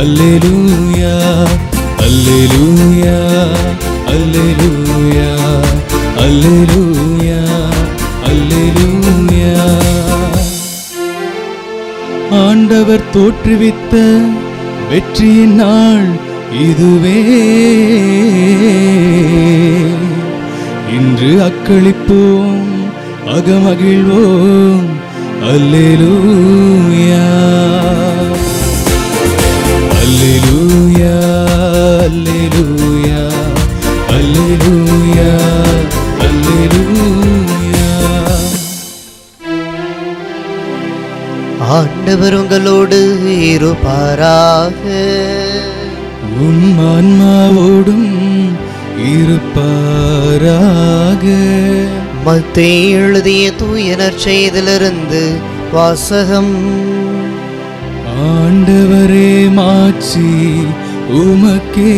அல்லேலூயா அல்லேலூயா அல்லேலூயா அல்லேலூயா அல்லேலூயா ஆண்டவர் தோற்றுவித்த வெற்றியின் நாள் இதுவே இன்று அக்களிப்போம் அகமகிழ்வோம் அல்லேலூயா அல்லேலூயா அல்லேலூயா அல்லேலூயா அல்லேலூயா ஆண்டவர் உங்களோடு இருப்பாராக உன் ஆன்மாவோடும் இருப்பாராக மத்தேயு எழுதிய தூயனர் செய்திலிருந்து வாசகம் ஆண்டவரே மாட்சி உமக்கே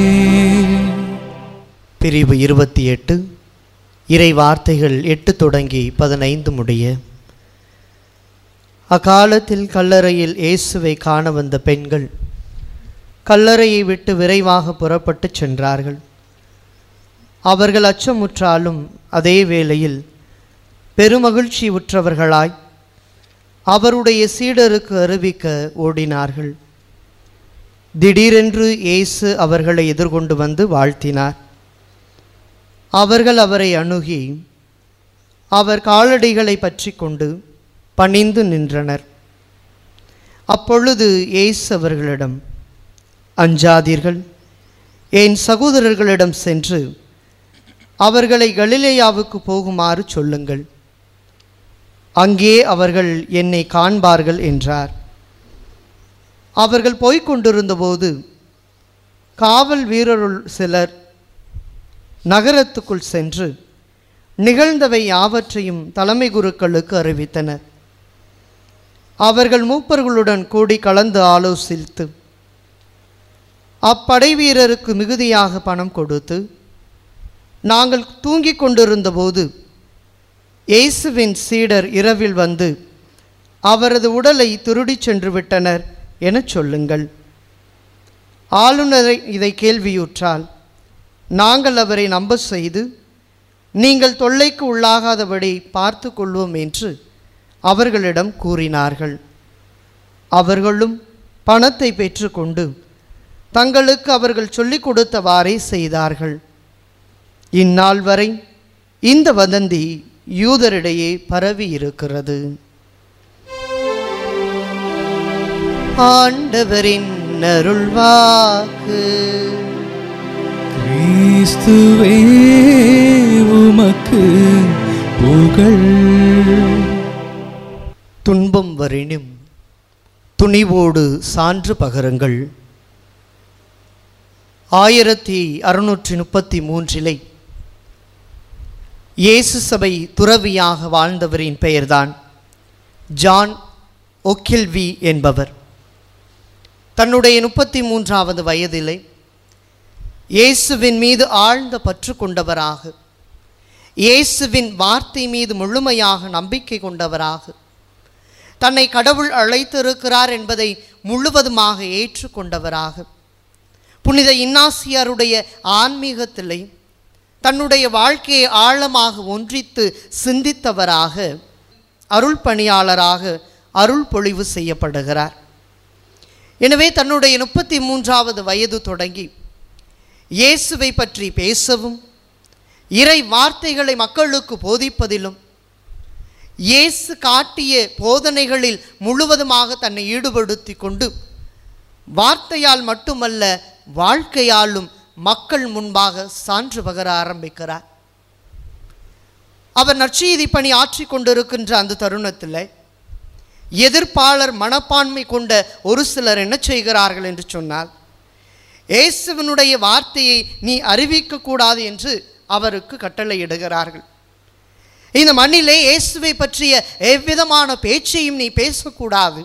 பிரிவு இருபத்தி எட்டு இறை வார்த்தைகள் எட்டு தொடங்கி பதினைந்து முடிய அக்காலத்தில் கல்லறையில் இயேசுவை காண வந்த பெண்கள் கல்லறையை விட்டு விரைவாக புறப்பட்டுச் சென்றார்கள் அவர்கள் அச்சமுற்றாலும் அதே வேளையில் பெருமகிழ்ச்சி உற்றவர்களாய் அவருடைய சீடருக்கு அறிவிக்க ஓடினார்கள் திடீரென்று இயேசு அவர்களை எதிர்கொண்டு வந்து வாழ்த்தினார் அவர்கள் அவரை அணுகி அவர் காலடிகளை பற்றி கொண்டு பணிந்து நின்றனர் அப்பொழுது இயேசு அவர்களிடம் அஞ்சாதீர்கள் என் சகோதரர்களிடம் சென்று அவர்களை கலிலேயாவுக்கு போகுமாறு சொல்லுங்கள் அங்கே அவர்கள் என்னை காண்பார்கள் என்றார் அவர்கள் போய்க் கொண்டிருந்தபோது காவல் வீரருள் சிலர் நகரத்துக்குள் சென்று நிகழ்ந்தவை யாவற்றையும் தலைமை குருக்களுக்கு அறிவித்தனர் அவர்கள் மூப்பர்களுடன் கூடி கலந்து ஆலோசித்து அப்படை வீரருக்கு மிகுதியாக பணம் கொடுத்து நாங்கள் தூங்கிக் கொண்டிருந்தபோது இயேசுவின் சீடர் இரவில் வந்து அவரது உடலை திருடிச் சென்று விட்டனர் எனச் சொல்லுங்கள் ஆளுநரை இதை கேள்வியுற்றால் நாங்கள் அவரை நம்ப செய்து நீங்கள் தொல்லைக்கு உள்ளாகாதபடி பார்த்து கொள்வோம் என்று அவர்களிடம் கூறினார்கள் அவர்களும் பணத்தை பெற்றுக்கொண்டு தங்களுக்கு அவர்கள் சொல்லிக் கொடுத்தவாறே செய்தார்கள் இந்நாள் வரை இந்த வதந்தி யூதரிடையே பரவி இருக்கிறது ஆண்டவரின் அருள்வாக்கு கிறிஸ்துவே உமக்கு புகழ் துன்பம் வரினும் துணிவோடு சான்று பகருங்கள் ஆயிரத்தி அறுநூற்றி முப்பத்தி மூன்றிலே இயேசு சபை துறவியாக வாழ்ந்தவரின் பெயர்தான் ஜான் ஒக்கில்வி என்பவர் தன்னுடைய முப்பத்தி மூன்றாவது வயதிலே இயேசுவின் மீது ஆழ்ந்த பற்று கொண்டவராக இயேசுவின் வார்த்தை மீது முழுமையாக நம்பிக்கை கொண்டவராக தன்னை கடவுள் அழைத்திருக்கிறார் என்பதை முழுவதுமாக ஏற்றுக்கொண்டவராக புனித இன்னாசியாருடைய ஆன்மீகத்திலே தன்னுடைய வாழ்க்கையை ஆழமாக ஒன்றித்து சிந்தித்தவராக அருள் பணியாளராக அருள் பொழிவு செய்யப்படுகிறார் எனவே தன்னுடைய முப்பத்தி மூன்றாவது வயது தொடங்கி இயேசுவை பற்றி பேசவும் இறை வார்த்தைகளை மக்களுக்கு போதிப்பதிலும் இயேசு காட்டிய போதனைகளில் முழுவதுமாக தன்னை ஈடுபடுத்தி கொண்டு வார்த்தையால் மட்டுமல்ல வாழ்க்கையாலும் மக்கள் முன்பாக சான்று பகர ஆரம்பிக்கிறார் அவர் நற்செய்தி பணி ஆற்றிக் கொண்டிருக்கின்ற அந்த தருணத்தில் எதிர்ப்பாளர் மனப்பான்மை கொண்ட ஒரு சிலர் என்ன செய்கிறார்கள் என்று சொன்னால் இயேசுவினுடைய வார்த்தையை நீ அறிவிக்கக்கூடாது என்று அவருக்கு கட்டளையிடுகிறார்கள் இந்த மண்ணிலே இயேசுவை பற்றிய எவ்விதமான பேச்சையும் நீ பேசக்கூடாது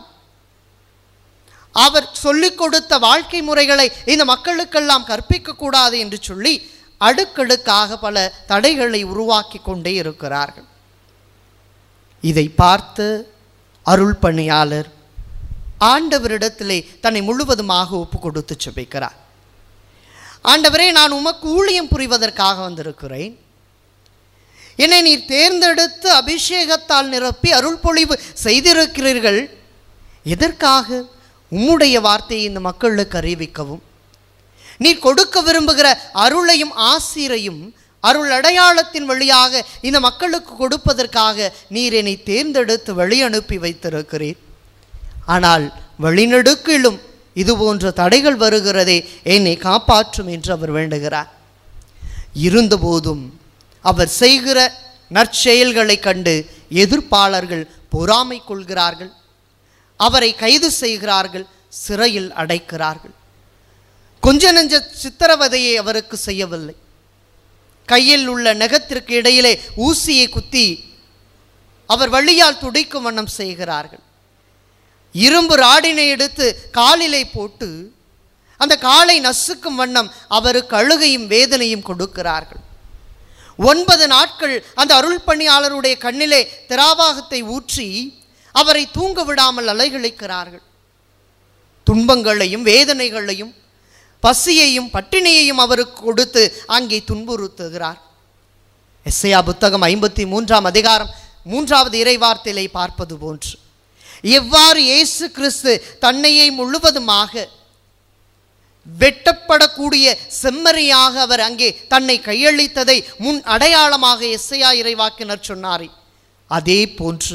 அவர் சொல்லிக் கொடுத்த வாழ்க்கை முறைகளை இந்த மக்களுக்கெல்லாம் கற்பிக்கக்கூடாது என்று சொல்லி அடுக்கடுக்காக பல தடைகளை உருவாக்கி கொண்டே இருக்கிறார்கள் இதை பார்த்த அருள் பணியாளர் ஆண்டவரிடத்திலே தன்னை முழுவதுமாக ஒப்பு கொடுத்து செபிக்கிறார் ஆண்டவரே நான் உமக்கு ஊழியம் புரிவதற்காக வந்திருக்கிறேன் என்னை நீர் தேர்ந்தெடுத்து அபிஷேகத்தால் நிரப்பி அருள் பொழிவு செய்திருக்கிறீர்கள் எதற்காக உம்முடைய வார்த்தையை இந்த மக்களுக்கு அறிவிக்கவும் நீர் கொடுக்க விரும்புகிற அருளையும் ஆசீரையும் அருள் அடையாளத்தின் வழியாக இந்த மக்களுக்கு கொடுப்பதற்காக நீர் என்னை தேர்ந்தெடுத்து வழி அனுப்பி வைத்திருக்கிறீர் ஆனால் வழிநடுக்கிலும் இது போன்ற தடைகள் வருகிறதே என்னை காப்பாற்றும் என்று அவர் வேண்டுகிறார் இருந்தபோதும் அவர் செய்கிற நற்செயல்களைக் கண்டு எதிர்ப்பாளர்கள் பொறாமை கொள்கிறார்கள் அவரை கைது செய்கிறார்கள் சிறையில் அடைக்கிறார்கள் கொஞ்ச நெஞ்ச சித்திரவதையை அவருக்கு செய்யவில்லை கையில் உள்ள நகத்திற்கு இடையிலே ஊசியை குத்தி அவர் வழியால் துடிக்கும் வண்ணம் செய்கிறார்கள் இரும்பு ராடினை எடுத்து காலிலே போட்டு அந்த காலை நசுக்கும் வண்ணம் அவருக்கு அழுகையும் வேதனையும் கொடுக்கிறார்கள் ஒன்பது நாட்கள் அந்த அருள் பணியாளருடைய கண்ணிலே திராவாகத்தை ஊற்றி அவரை தூங்க விடாமல் அலைகழிக்கிறார்கள் துன்பங்களையும் வேதனைகளையும் பசியையும் பட்டினியையும் அவருக்கு கொடுத்து அங்கே துன்புறுத்துகிறார் எஸ்ஐயா புத்தகம் ஐம்பத்தி மூன்றாம் அதிகாரம் மூன்றாவது இறைவார்த்தையிலே பார்ப்பது போன்று எவ்வாறு இயேசு கிறிஸ்து தன்னையே முழுவதுமாக வெட்டப்படக்கூடிய செம்மறியாக அவர் அங்கே தன்னை கையளித்ததை முன் அடையாளமாக எஸ்ஐயா இறைவாக்கினர் சொன்னாரே அதே போன்று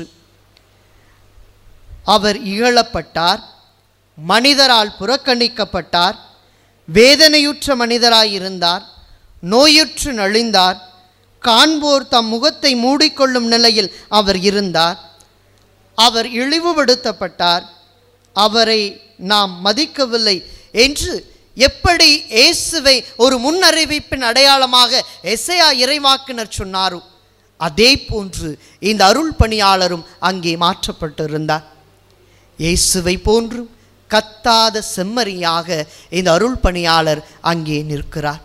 அவர் இகழப்பட்டார் மனிதரால் புறக்கணிக்கப்பட்டார் வேதனையுற்ற மனிதராய் இருந்தார் நோயுற்று நலிந்தார் காண்போர் தம் முகத்தை மூடிக்கொள்ளும் நிலையில் அவர் இருந்தார் அவர் இழிவுபடுத்தப்பட்டார் அவரை நாம் மதிக்கவில்லை என்று எப்படி இயேசுவை ஒரு முன்னறிவிப்பின் அடையாளமாக எசையா இறைவாக்கினர் சொன்னாரோ அதே போன்று இந்த அருள் பணியாளரும் அங்கே மாற்றப்பட்டிருந்தார் இயேசுவை போன்றும் கத்தாத செம்மறியாக இந்த அருள் பணியாளர் அங்கே நிற்கிறார்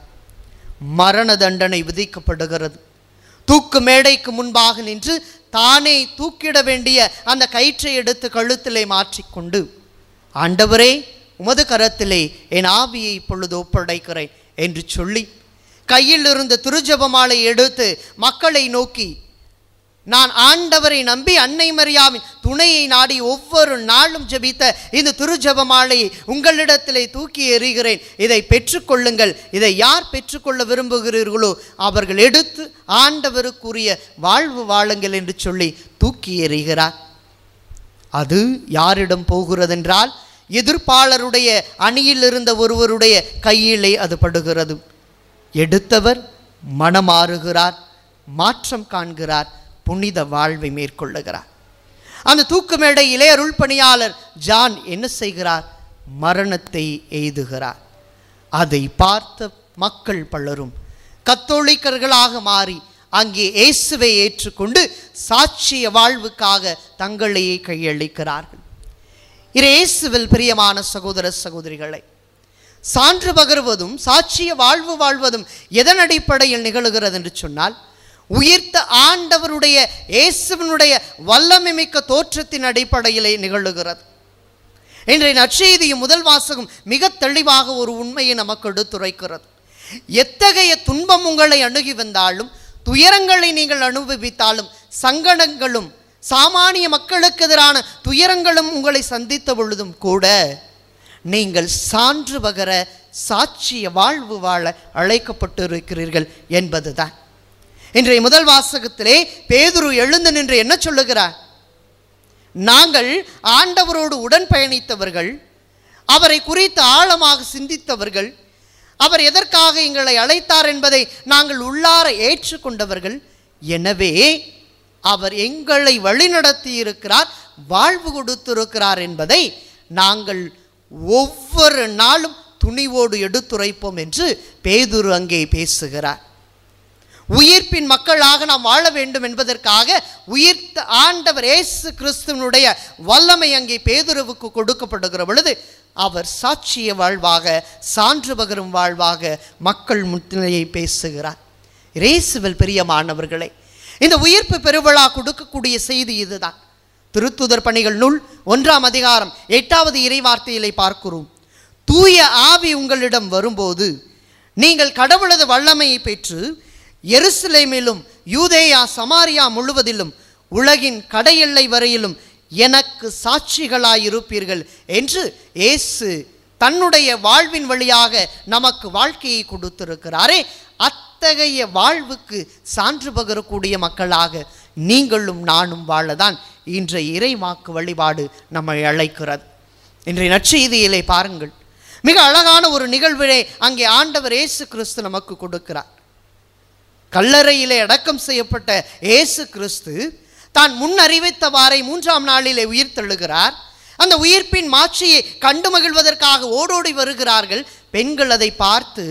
மரண தண்டனை விதிக்கப்படுகிறது தூக்கு மேடைக்கு முன்பாக நின்று தானே தூக்கிட வேண்டிய அந்த கயிற்றை எடுத்து கழுத்திலே மாற்றிக்கொண்டு ஆண்டவரே உமது கரத்திலே என் ஆவியை இப்பொழுது ஒப்படைக்கிறேன் என்று சொல்லி கையில் இருந்த திருஜபமாலை எடுத்து மக்களை நோக்கி நான் ஆண்டவரை நம்பி அன்னை மரியாவின் துணையை நாடி ஒவ்வொரு நாளும் ஜெபித்த இந்த திருஜபமாலையை உங்களிடத்திலே தூக்கி எறிகிறேன் இதை பெற்றுக்கொள்ளுங்கள் இதை யார் பெற்றுக்கொள்ள விரும்புகிறீர்களோ அவர்கள் எடுத்து ஆண்டவருக்குரிய வாழ்வு வாழுங்கள் என்று சொல்லி தூக்கி எறிகிறார் அது யாரிடம் போகிறதென்றால் எதிர்ப்பாளருடைய அணியில் இருந்த ஒருவருடைய கையிலே அது படுகிறது எடுத்தவர் மனமாறுகிறார் மாற்றம் காண்கிறார் புனித வாழ்வை மேற்கொள்ளுகிறார் அந்த தூக்கு மேடையிலே அருள் பணியாளர் ஜான் என்ன செய்கிறார் மரணத்தை எய்துகிறார் அதை பார்த்த மக்கள் பலரும் கத்தோலிக்கர்களாக மாறி அங்கே இயேசுவை ஏற்றுக்கொண்டு சாட்சிய வாழ்வுக்காக தங்களையே கையளிக்கிறார்கள் இது இயேசுவில் பிரியமான சகோதர சகோதரிகளை சான்று பகர்வதும் சாட்சிய வாழ்வு வாழ்வதும் எதன் அடிப்படையில் நிகழுகிறது என்று சொன்னால் உயிர்த்த ஆண்டவருடைய இயேசுவினுடைய வல்லமை மிக்க தோற்றத்தின் அடிப்படையிலே நிகழுகிறது இன்றைய நற்செய்தியும் முதல் வாசகம் மிக தெளிவாக ஒரு உண்மையை நமக்கு எடுத்துரைக்கிறது எத்தகைய துன்பம் உங்களை அணுகி வந்தாலும் துயரங்களை நீங்கள் அனுபவித்தாலும் சங்கடங்களும் சாமானிய மக்களுக்கு எதிரான துயரங்களும் உங்களை சந்தித்த பொழுதும் கூட நீங்கள் சான்று பகர சாட்சிய வாழ்வு வாழ அழைக்கப்பட்டிருக்கிறீர்கள் என்பதுதான் இன்றைய முதல் வாசகத்திலே பேதுரு எழுந்து நின்று என்ன சொல்லுகிறார் நாங்கள் ஆண்டவரோடு உடன் பயணித்தவர்கள் அவரை குறித்து ஆழமாக சிந்தித்தவர்கள் அவர் எதற்காக எங்களை அழைத்தார் என்பதை நாங்கள் உள்ளார ஏற்றுக்கொண்டவர்கள் எனவே அவர் எங்களை வழிநடத்தி இருக்கிறார் வாழ்வு கொடுத்திருக்கிறார் என்பதை நாங்கள் ஒவ்வொரு நாளும் துணிவோடு எடுத்துரைப்போம் என்று பேதுரு அங்கே பேசுகிறார் உயிர்ப்பின் மக்களாக நாம் வாழ வேண்டும் என்பதற்காக உயிர்த்த ஆண்டவர் இயேசு கிறிஸ்துவனுடைய வல்லமை அங்கே பேதுருவுக்கு கொடுக்கப்படுகிற பொழுது அவர் சாட்சிய வாழ்வாக சான்று பகரும் வாழ்வாக மக்கள் முன்னிலையை பேசுகிறார் இயேசுவில் பிரியமானவர்களே இந்த உயிர்ப்பு பெருவிழா கொடுக்கக்கூடிய செய்தி இதுதான் திருத்துதர் பணிகள் நூல் ஒன்றாம் அதிகாரம் எட்டாவது இறைவார்த்தையிலே பார்க்கிறோம் தூய ஆவி உங்களிடம் வரும்போது நீங்கள் கடவுளது வல்லமையை பெற்று எருசலேமிலும் யூதேயா சமாரியா முழுவதிலும் உலகின் கடையெல்லை வரையிலும் எனக்கு சாட்சிகளாயிருப்பீர்கள் என்று இயேசு தன்னுடைய வாழ்வின் வழியாக நமக்கு வாழ்க்கையை கொடுத்திருக்கிறாரே அத்தகைய வாழ்வுக்கு சான்று பகரக்கூடிய மக்களாக நீங்களும் நானும் வாழதான் இன்றைய இறைவாக்கு வழிபாடு நம்மை அழைக்கிறது இன்றைய நற்செய்தியிலே பாருங்கள் மிக அழகான ஒரு நிகழ்வினை அங்கே ஆண்டவர் இயேசு கிறிஸ்து நமக்கு கொடுக்கிறார் கல்லறையிலே அடக்கம் செய்யப்பட்ட இயேசு கிறிஸ்து தான் முன் அறிவித்தவாறை மூன்றாம் நாளிலே உயிர் தள்ளுகிறார் அந்த உயிர்ப்பின் மாட்சியை கண்டு மகிழ்வதற்காக ஓடோடி வருகிறார்கள் பெண்கள் அதை பார்த்து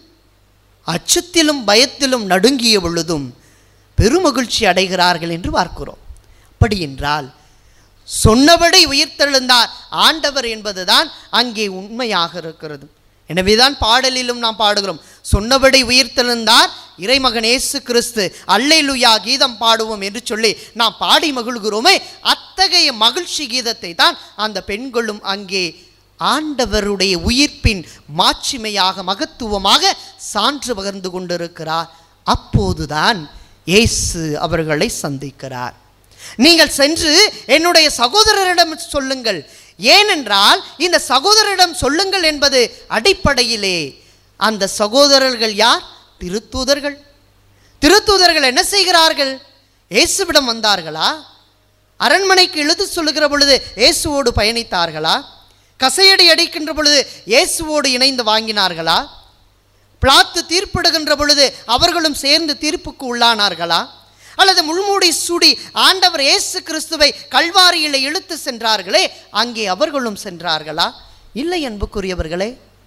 அச்சத்திலும் பயத்திலும் நடுங்கிய பொழுதும் பெருமகிழ்ச்சி அடைகிறார்கள் என்று பார்க்கிறோம் அப்படி என்றால் சொன்னபடி உயிர்த்தெழுந்தார் ஆண்டவர் என்பதுதான் அங்கே உண்மையாக இருக்கிறது எனவேதான் பாடலிலும் நாம் பாடுகிறோம் சொன்னபடி உயிர்த்தெழுந்தார் இறைமகன் இயேசு கிறிஸ்து அல்லேலுயா கீதம் பாடுவோம் என்று சொல்லி நாம் பாடி மகிழ்கிறோமே அத்தகைய மகிழ்ச்சி கீதத்தை தான் அந்த பெண்களும் அங்கே ஆண்டவருடைய உயிர்ப்பின் மாட்சிமையாக மகத்துவமாக சான்று பகர்ந்து கொண்டிருக்கிறார் அப்போதுதான் இயேசு அவர்களை சந்திக்கிறார் நீங்கள் சென்று என்னுடைய சகோதரரிடம் சொல்லுங்கள் ஏனென்றால் இந்த சகோதரரிடம் சொல்லுங்கள் என்பது அடிப்படையிலே அந்த சகோதரர்கள் யார் திருத்தூதர்கள் திருத்தூதர்கள் என்ன செய்கிறார்கள் இயேசுவிடம் வந்தார்களா அரண்மனைக்கு இழுத்து சொல்லுகிற பொழுது இயேசுவோடு பயணித்தார்களா கசையடி அடிக்கின்ற பொழுது இயேசுவோடு இணைந்து வாங்கினார்களா பிளாத்து தீர்ப்பிடுகின்ற பொழுது அவர்களும் சேர்ந்து தீர்ப்புக்கு உள்ளானார்களா அல்லது முள்மூடி சூடி ஆண்டவர் இயேசு கிறிஸ்துவை கல்வாரியில இழுத்து சென்றார்களே அங்கே அவர்களும் சென்றார்களா இல்லை அன்புக்குரியவர்களே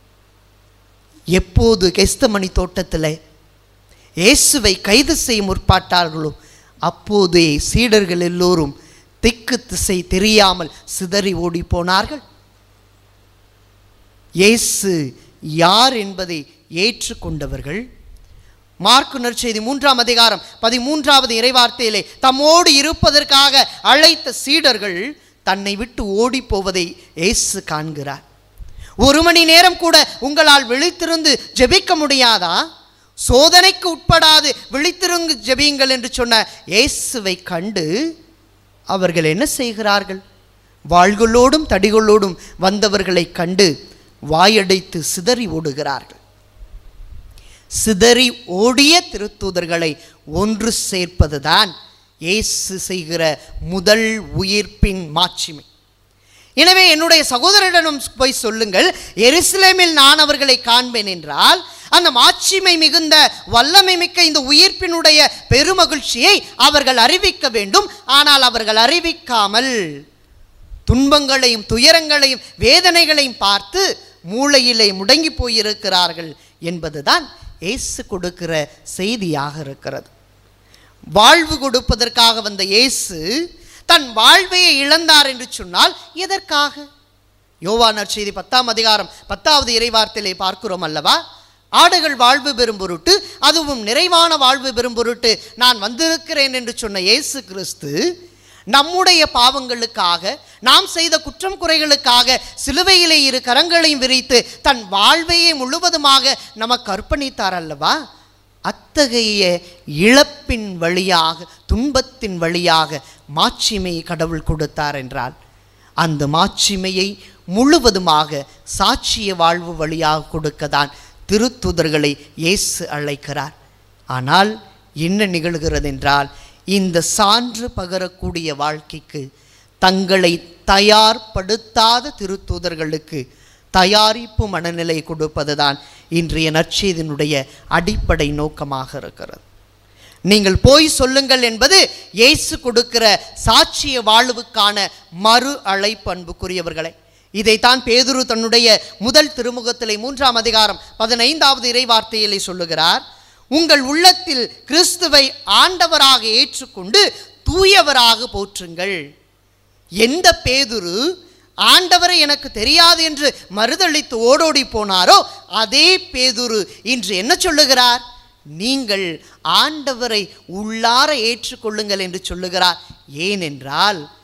எப்போது கெஸ்தமணி தோட்டத்தில் இயேசுவை கைது செய்ய முற்பாட்டார்களோ அப்போதே சீடர்கள் எல்லோரும் திக்கு திசை தெரியாமல் சிதறி ஓடி போனார்கள் இயேசு யார் என்பதை ஏற்றுக்கொண்டவர்கள் மார்க்கு நற்செய்தி மூன்றாம் அதிகாரம் பதிமூன்றாவது இறைவார்த்தையிலே தம்மோடு இருப்பதற்காக அழைத்த சீடர்கள் தன்னை விட்டு ஓடி போவதை இயேசு காண்கிறார் ஒரு மணி நேரம் கூட உங்களால் விழித்திருந்து ஜெபிக்க முடியாதா சோதனைக்கு உட்படாது விழித்திருந்து ஜெபியுங்கள் என்று சொன்ன இயேசுவை கண்டு அவர்கள் என்ன செய்கிறார்கள் வாள்களோடும் தடிகளோடும் வந்தவர்களை கண்டு வாயடைத்து சிதறி ஓடுகிறார்கள் சிதறி ஓடிய திருத்தூதர்களை ஒன்று சேர்ப்பதுதான் இயேசு செய்கிற முதல் உயிர்ப்பின் மாட்சிமை எனவே என்னுடைய சகோதரரிடம் போய் சொல்லுங்கள் எருசலேமில் நான் அவர்களை காண்பேன் என்றால் அந்த மாட்சிமை மிகுந்த வல்லமை மிக்க இந்த உயிர்ப்பினுடைய பெருமகிழ்ச்சியை அவர்கள் அறிவிக்க வேண்டும் ஆனால் அவர்கள் அறிவிக்காமல் துன்பங்களையும் துயரங்களையும் வேதனைகளையும் பார்த்து மூளையிலே முடங்கி போயிருக்கிறார்கள் என்பதுதான் இயேசு கொடுக்கிற செய்தியாக இருக்கிறது வாழ்வு கொடுப்பதற்காக வந்த இயேசு தன் வாழ்வையை இழந்தார் என்று சொன்னால் எதற்காக யோவானர் செய்தி பத்தாம் அதிகாரம் பத்தாவது இறைவார்த்தையிலே பார்க்கிறோம் அல்லவா ஆடுகள் வாழ்வு பெறும் பொருட்டு அதுவும் நிறைவான வாழ்வு பெறும் பொருட்டு நான் வந்திருக்கிறேன் என்று சொன்ன இயேசு கிறிஸ்து நம்முடைய பாவங்களுக்காக நாம் செய்த குற்றம் குறைகளுக்காக சிலுவையிலே இரு கரங்களையும் விரித்து தன் வாழ்வையே முழுவதுமாக நமக்கு அர்ப்பணித்தார் அல்லவா அத்தகைய இழப்பின் வழியாக துன்பத்தின் வழியாக மாட்சிமையை கடவுள் கொடுத்தார் என்றால் அந்த மாட்சிமையை முழுவதுமாக சாட்சிய வாழ்வு வழியாக கொடுக்கதான் திருத்துதர்களை இயேசு அழைக்கிறார் ஆனால் என்ன நிகழ்கிறது என்றால் இந்த சான்று பகரக்கூடிய வாழ்க்கைக்கு தங்களை தயார்படுத்தாத திருத்தூதர்களுக்கு தயாரிப்பு மனநிலை கொடுப்பதுதான் இன்றைய நற்செய்தினுடைய அடிப்படை நோக்கமாக இருக்கிறது நீங்கள் போய் சொல்லுங்கள் என்பது இயேசு கொடுக்கிற சாட்சிய வாழ்வுக்கான மறு அழைப்பு அன்புக்குரியவர்களே இதைத்தான் பேதுரு தன்னுடைய முதல் திருமுகத்திலே மூன்றாம் அதிகாரம் பதினைந்தாவது இறைவார்த்தையிலே சொல்லுகிறார் உங்கள் உள்ளத்தில் கிறிஸ்துவை ஆண்டவராக ஏற்றுக்கொண்டு தூயவராக போற்றுங்கள் எந்த பேதுரு ஆண்டவரை எனக்கு தெரியாது என்று மறுதளித்து ஓடோடி போனாரோ அதே பேதுரு இன்று என்ன சொல்லுகிறார் நீங்கள் ஆண்டவரை உள்ளார ஏற்றுக்கொள்ளுங்கள் என்று சொல்லுகிறார் ஏனென்றால்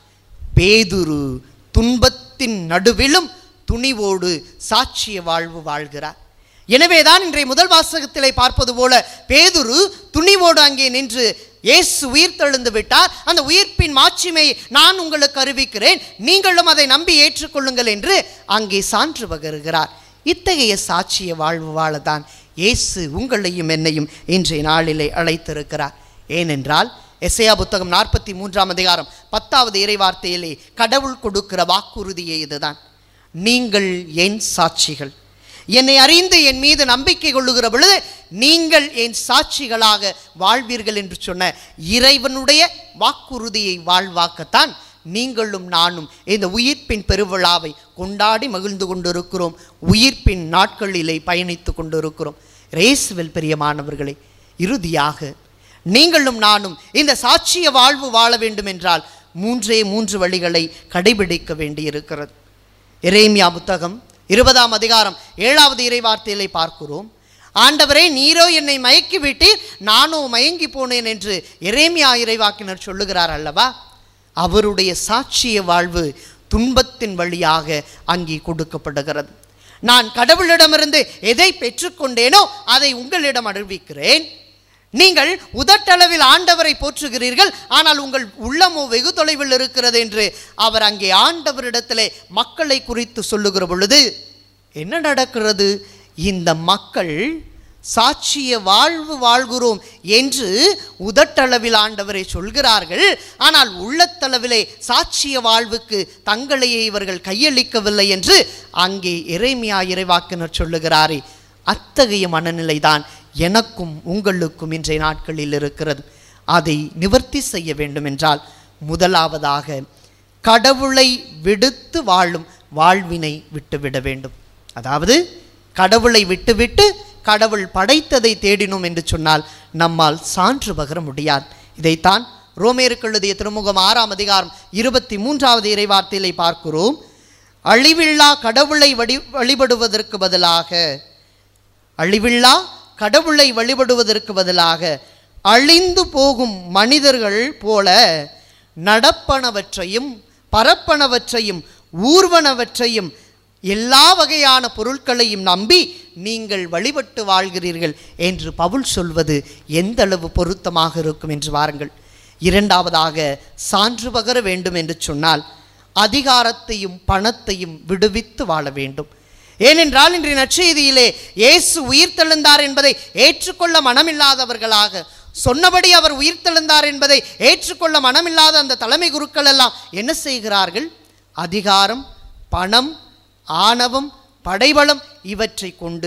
பேதுரு துன்பத்தின் நடுவிலும் துணிவோடு சாட்சிய வாழ்வு வாழ்கிறார் எனவேதான் இன்றைய முதல் வாசகத்திலே பார்ப்பது போல பேதுரு துணிவோடு அங்கே நின்று இயேசு உயிர் தெழுந்து விட்டார் அந்த உயிர்ப்பின் மாட்சிமை நான் உங்களுக்கு அறிவிக்கிறேன் நீங்களும் அதை நம்பி ஏற்றுக்கொள்ளுங்கள் என்று அங்கே சான்று பகருகிறார் இத்தகைய சாட்சிய வாழ்வு வாழதான் இயேசு உங்களையும் என்னையும் இன்றைய நாளிலே அழைத்திருக்கிறார் ஏனென்றால் எஸ்ஐயா புத்தகம் நாற்பத்தி மூன்றாம் அதிகாரம் பத்தாவது இறைவார்த்தையிலே கடவுள் கொடுக்கிற வாக்குறுதியே இதுதான் நீங்கள் என் சாட்சிகள் என்னை அறிந்து என் மீது நம்பிக்கை கொள்ளுகிற பொழுது நீங்கள் என் சாட்சிகளாக வாழ்வீர்கள் என்று சொன்ன இறைவனுடைய வாக்குறுதியை வாழ்வாக்கத்தான் நீங்களும் நானும் இந்த உயிர்ப்பின் பெருவிழாவை கொண்டாடி மகிழ்ந்து கொண்டிருக்கிறோம் உயிர்ப்பின் நாட்களிலே பயணித்து கொண்டிருக்கிறோம் ரேசுவில் பிரியமானவர்களே இறுதியாக நீங்களும் நானும் இந்த சாட்சிய வாழ்வு வாழ வேண்டும் என்றால் மூன்றே மூன்று வழிகளை கடைபிடிக்க வேண்டியிருக்கிறது எரேமியா புத்தகம் இருபதாம் அதிகாரம் ஏழாவது இறைவார்த்தையிலே பார்க்கிறோம் ஆண்டவரே நீரோ என்னை மயக்கி விட்டீர் நானோ மயங்கி போனேன் என்று எரேமியா இறைவாக்கினர் சொல்லுகிறார் அல்லவா அவருடைய சாட்சிய வாழ்வு துன்பத்தின் வழியாக அங்கே கொடுக்கப்படுகிறது நான் கடவுளிடமிருந்து எதை பெற்றுக்கொண்டேனோ அதை உங்களிடம் அறிவிக்கிறேன் நீங்கள் உதட்டளவில் ஆண்டவரை போற்றுகிறீர்கள் ஆனால் உங்கள் உள்ளமோ வெகு தொலைவில் இருக்கிறது என்று அவர் அங்கே ஆண்டவரிடத்திலே மக்களை குறித்து சொல்லுகிற பொழுது என்ன நடக்கிறது இந்த மக்கள் சாட்சிய வாழ்வு வாழ்கிறோம் என்று உதட்டளவில் ஆண்டவரை சொல்கிறார்கள் ஆனால் உள்ளத்தளவிலே சாட்சிய வாழ்வுக்கு தங்களையே இவர்கள் கையளிக்கவில்லை என்று அங்கே இறைமையா இறைவாக்கினர் சொல்லுகிறாரே அத்தகைய மனநிலைதான் எனக்கும் உங்களுக்கும் இன்றைய நாட்களில் இருக்கிறது அதை நிவர்த்தி செய்ய வேண்டும் என்றால் முதலாவதாக கடவுளை விடுத்து வாழும் வாழ்வினை விட்டுவிட வேண்டும் அதாவது கடவுளை விட்டுவிட்டு கடவுள் படைத்ததை தேடினோம் என்று சொன்னால் நம்மால் சான்று பகர முடியாது இதைத்தான் ரோமேருக்கு எழுதிய திருமுகம் ஆறாம் அதிகாரம் இருபத்தி மூன்றாவது இறைவார்த்தையிலே பார்க்கிறோம் அழிவில்லா கடவுளை வழி வழிபடுவதற்கு பதிலாக அழிவில்லா கடவுளை வழிபடுவதற்கு பதிலாக அழிந்து போகும் மனிதர்கள் போல நடப்பனவற்றையும் பரப்பனவற்றையும் ஊர்வனவற்றையும் எல்லா வகையான பொருட்களையும் நம்பி நீங்கள் வழிபட்டு வாழ்கிறீர்கள் என்று பவுல் சொல்வது எந்த அளவு பொருத்தமாக இருக்கும் என்று வாருங்கள் இரண்டாவதாக சான்று பகர வேண்டும் என்று சொன்னால் அதிகாரத்தையும் பணத்தையும் விடுவித்து வாழ வேண்டும் ஏனென்றால் இன்றைய நற்செய்தியிலே இயேசு உயிர்த்தெழுந்தார் என்பதை ஏற்றுக்கொள்ள மனமில்லாதவர்களாக சொன்னபடி அவர் உயிர்த்தெழுந்தார் என்பதை ஏற்றுக்கொள்ள மனமில்லாத அந்த தலைமை குருக்கள் எல்லாம் என்ன செய்கிறார்கள் அதிகாரம் பணம் ஆணவம் படைபலம் இவற்றை கொண்டு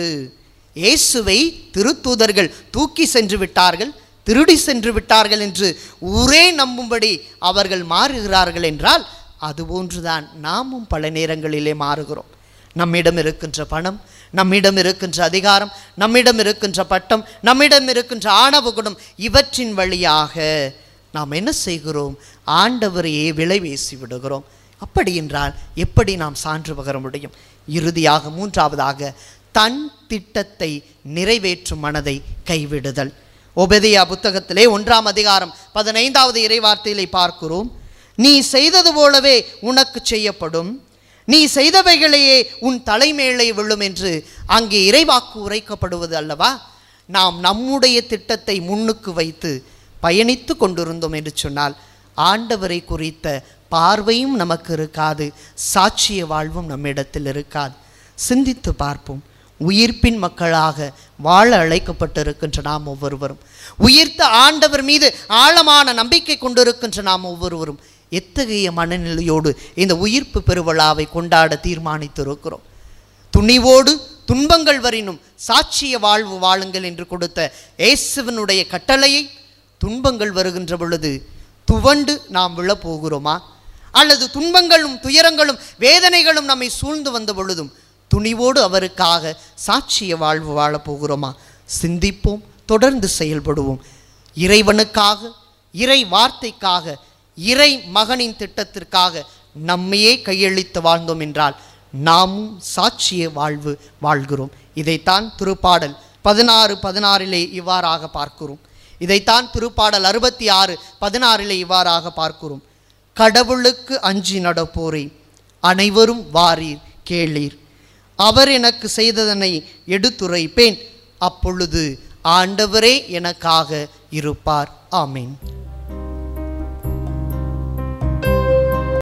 இயேசுவை திருத்தூதர்கள் தூக்கி சென்று விட்டார்கள் திருடி சென்று விட்டார்கள் என்று ஊரே நம்பும்படி அவர்கள் மாறுகிறார்கள் என்றால் அதுபோன்றுதான் நாமும் பல நேரங்களிலே மாறுகிறோம் நம்மிடம் இருக்கின்ற பணம் நம்மிடம் இருக்கின்ற அதிகாரம் நம்மிடம் இருக்கின்ற பட்டம் நம்மிடம் இருக்கின்ற ஆணவ குணம் இவற்றின் வழியாக நாம் என்ன செய்கிறோம் ஆண்டவரையே விலை வீசி விடுகிறோம் அப்படி என்றால் எப்படி நாம் சான்று பகர முடியும் இறுதியாக மூன்றாவதாக தன் திட்டத்தை நிறைவேற்றும் மனதை கைவிடுதல் ஒபெதியா புத்தகத்திலே ஒன்றாம் அதிகாரம் பதினைந்தாவது இறைவார்த்தையிலே பார்க்கிறோம் நீ செய்தது போலவே உனக்கு செய்யப்படும் நீ செய்தவைகளையே உன் தலைமேலே விழும் என்று அங்கே இறைவாக்கு உரைக்கப்படுவது அல்லவா நாம் நம்முடைய திட்டத்தை முன்னுக்கு வைத்து பயணித்து கொண்டிருந்தோம் என்று சொன்னால் ஆண்டவரை குறித்த பார்வையும் நமக்கு இருக்காது சாட்சிய வாழ்வும் நம்மிடத்தில் இருக்காது சிந்தித்து பார்ப்போம் உயிர்ப்பின் மக்களாக வாழ அழைக்கப்பட்டிருக்கின்ற நாம் ஒவ்வொருவரும் உயிர்த்த ஆண்டவர் மீது ஆழமான நம்பிக்கை கொண்டிருக்கின்ற நாம் ஒவ்வொருவரும் எத்தகைய மனநிலையோடு இந்த உயிர்ப்பு பெருவிழாவை கொண்டாட தீர்மானித்திருக்கிறோம் துணிவோடு துன்பங்கள் வரினும் சாட்சிய வாழ்வு வாழுங்கள் என்று கொடுத்த இயேசுவனுடைய கட்டளையை துன்பங்கள் வருகின்ற பொழுது துவண்டு நாம் விழப்போகிறோமா அல்லது துன்பங்களும் துயரங்களும் வேதனைகளும் நம்மை சூழ்ந்து வந்த பொழுதும் துணிவோடு அவருக்காக சாட்சிய வாழ்வு வாழப் போகிறோமா சிந்திப்போம் தொடர்ந்து செயல்படுவோம் இறைவனுக்காக இறை வார்த்தைக்காக இறை மகனின் திட்டத்திற்காக நம்மையே கையளித்து வாழ்ந்தோம் என்றால் நாமும் சாட்சிய வாழ்வு வாழ்கிறோம் இதைத்தான் திருப்பாடல் பதினாறு பதினாறிலே இவ்வாறாக பார்க்கிறோம் இதைத்தான் திருப்பாடல் அறுபத்தி ஆறு பதினாறிலே இவ்வாறாக பார்க்கிறோம் கடவுளுக்கு அஞ்சி நடப்போரே அனைவரும் வாரீர் கேளீர் அவர் எனக்கு செய்ததனை எடுத்துரைப்பேன் அப்பொழுது ஆண்டவரே எனக்காக இருப்பார் ஆமீன்